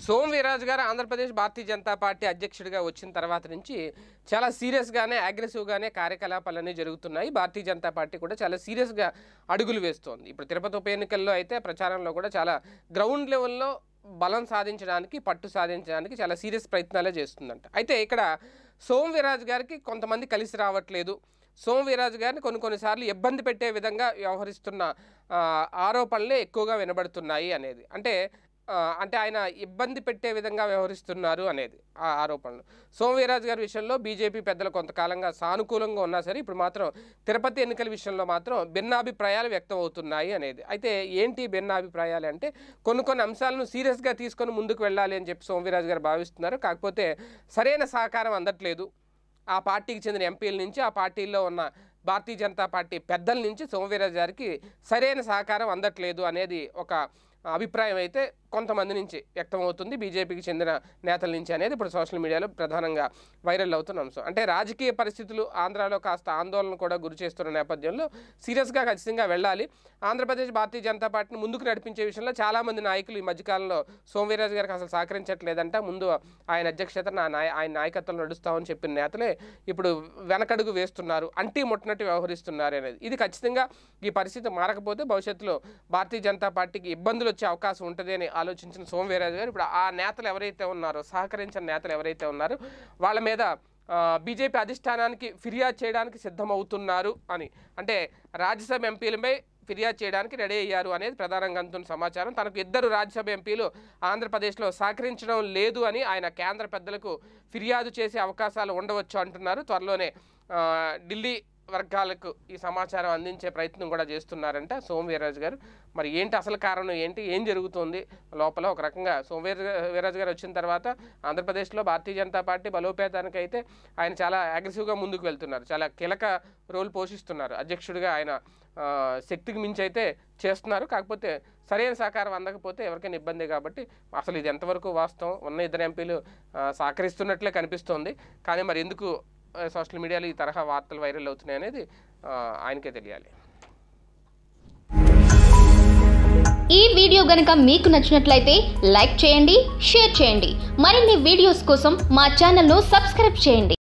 సోమ్ వీర్రాజు గారు ఆంధ్రప్రదేశ్ భారతీయ జనతా పార్టీ అధ్యక్షుడిగా వచ్చిన తర్వాత నుంచి చాలా సీరియస్గానే అగ్రెసివ్గానే కార్యకలాపాలన్నీ జరుగుతున్నాయి భారతీయ జనతా పార్టీ కూడా చాలా సీరియస్గా అడుగులు వేస్తోంది ఇప్పుడు తిరుపతి ఉప ఎన్నికల్లో అయితే ప్రచారంలో కూడా చాలా గ్రౌండ్ లెవెల్లో బలం సాధించడానికి పట్టు సాధించడానికి చాలా సీరియస్ ప్రయత్నాలే చేస్తుందంట అయితే ఇక్కడ సోమ్ వీర్రాజు గారికి కొంతమంది కలిసి రావట్లేదు సోమ్ వీర్రాజు గారిని కొన్ని కొన్నిసార్లు ఇబ్బంది పెట్టే విధంగా వ్యవహరిస్తున్న ఆ, ఆరోపణలే ఎక్కువగా వినబడుతున్నాయి అనేది అంటే ఆ, అంటే ఆయన ఇబ్బంది పెట్టే విధంగా వ్యవహరిస్తున్నారు అనేది ఆ ఆరోపణలు సోమ వీర్రాజు గారి విషయంలో బీజేపీ పెద్దలు కొంతకాలంగా సానుకూలంగా ఉన్నా సరే ఇప్పుడు మాత్రం తిరుపతి ఎన్నికల విషయంలో మాత్రం భిన్నాభిప్రాయాలు వ్యక్తం అవుతున్నాయి అనేది అయితే ఏంటి భిన్నాభిప్రాయాలు అంటే కొన్ని కొన్ని అంశాలను సీరియస్గా తీసుకొని ముందుకు వెళ్ళాలి అని చెప్పి సోమ వీర్రాజు గారు భావిస్తున్నారు కాకపోతే సరైన సహకారం అందట్లేదు ఆ పార్టీకి చెందిన ఎంపీల నుంచి ఆ పార్టీల్లో ఉన్న భారతీయ జనతా పార్టీ పెద్దల నుంచి సోమవీరాజు గారికి సరైన సహకారం అందట్లేదు అనేది ఒక అభిప్రాయం అయితే కొంతమంది నుంచి వ్యక్తమవుతుంది బీజేపీకి చెందిన నేతల నుంచి అనేది ఇప్పుడు సోషల్ మీడియాలో ప్రధానంగా వైరల్ అవుతున్న అంశం అంటే రాజకీయ పరిస్థితులు ఆంధ్రాలో కాస్త ఆందోళన కూడా గురి చేస్తున్న నేపథ్యంలో సీరియస్గా ఖచ్చితంగా వెళ్ళాలి ఆంధ్రప్రదేశ్ భారతీయ జనతా పార్టీని ముందుకు నడిపించే విషయంలో చాలామంది నాయకులు ఈ మధ్యకాలంలో సోమవీరాజు గారికి అసలు సహకరించట్లేదంట ముందు ఆయన అధ్యక్షత నా నాయ ఆయన నాయకత్వంలో నడుస్తామని చెప్పిన నేతలే ఇప్పుడు వెనకడుగు వేస్తున్నారు అంటీ ముట్టనట్టు వ్యవహరిస్తున్నారు అనేది ఇది ఖచ్చితంగా ఈ పరిస్థితి మారకపోతే భవిష్యత్తులో భారతీయ జనతా పార్టీకి ఇబ్బందులు వచ్చే అవకాశం ఉంటుంది అని ఆలోచించిన సోమవీరాజు గారు ఇప్పుడు ఆ నేతలు ఎవరైతే ఉన్నారో సహకరించిన నేతలు ఎవరైతే ఉన్నారో వాళ్ళ మీద ఆ, బీజేపీ అధిష్టానానికి ఫిర్యాదు చేయడానికి సిద్ధమవుతున్నారు అని అంటే రాజ్యసభ ఎంపీలపై ఫిర్యాదు చేయడానికి రెడీ అయ్యారు అనేది ప్రధానంగా అందుతున్న సమాచారం తనకు ఇద్దరు రాజ్యసభ ఎంపీలు ఆంధ్రప్రదేశ్లో సహకరించడం లేదు అని ఆయన కేంద్ర పెద్దలకు ఫిర్యాదు చేసే అవకాశాలు ఉండవచ్చు అంటున్నారు త్వరలోనే ఆ, ఢిల్లీ వర్గాలకు ఈ సమాచారం అందించే ప్రయత్నం కూడా చేస్తున్నారంట సోమ వీర్రాజు గారు మరి ఏంటి అసలు కారణం ఏంటి ఏం జరుగుతుంది లోపల ఒక రకంగా సోమ వీర వీర్రాజు గారు వచ్చిన తర్వాత ఆంధ్రప్రదేశ్లో భారతీయ జనతా పార్టీ బలోపేతానికి అయితే ఆయన చాలా అగ్రెసివ్గా ముందుకు వెళ్తున్నారు చాలా కీలక రోల్ పోషిస్తున్నారు అధ్యక్షుడిగా ఆయన ఆ, శక్తికి మించి అయితే చేస్తున్నారు కాకపోతే సరైన సహకారం అందకపోతే ఎవరికైనా ఇబ్బంది కాబట్టి అసలు ఇది ఎంతవరకు వాస్తవం ఉన్న ఇద్దరు ఎంపీలు ఆ, సహకరిస్తున్నట్లే కనిపిస్తోంది కానీ మరి ఎందుకు ఆ, సోషల్ మీడియాలో ఈ తరహా వార్తలు వైరల్ అవుతున్నాయి అనేది ఆ, ఆయనకే తెలియాలి ఈ వీడియో గనుక మీకు నచ్చినట్లయితే లైక్ చేయండి షేర్ చేయండి మరిన్ని వీడియోస్ కోసం మా ఛానల్ను సబ్స్క్రైబ్ చేయండి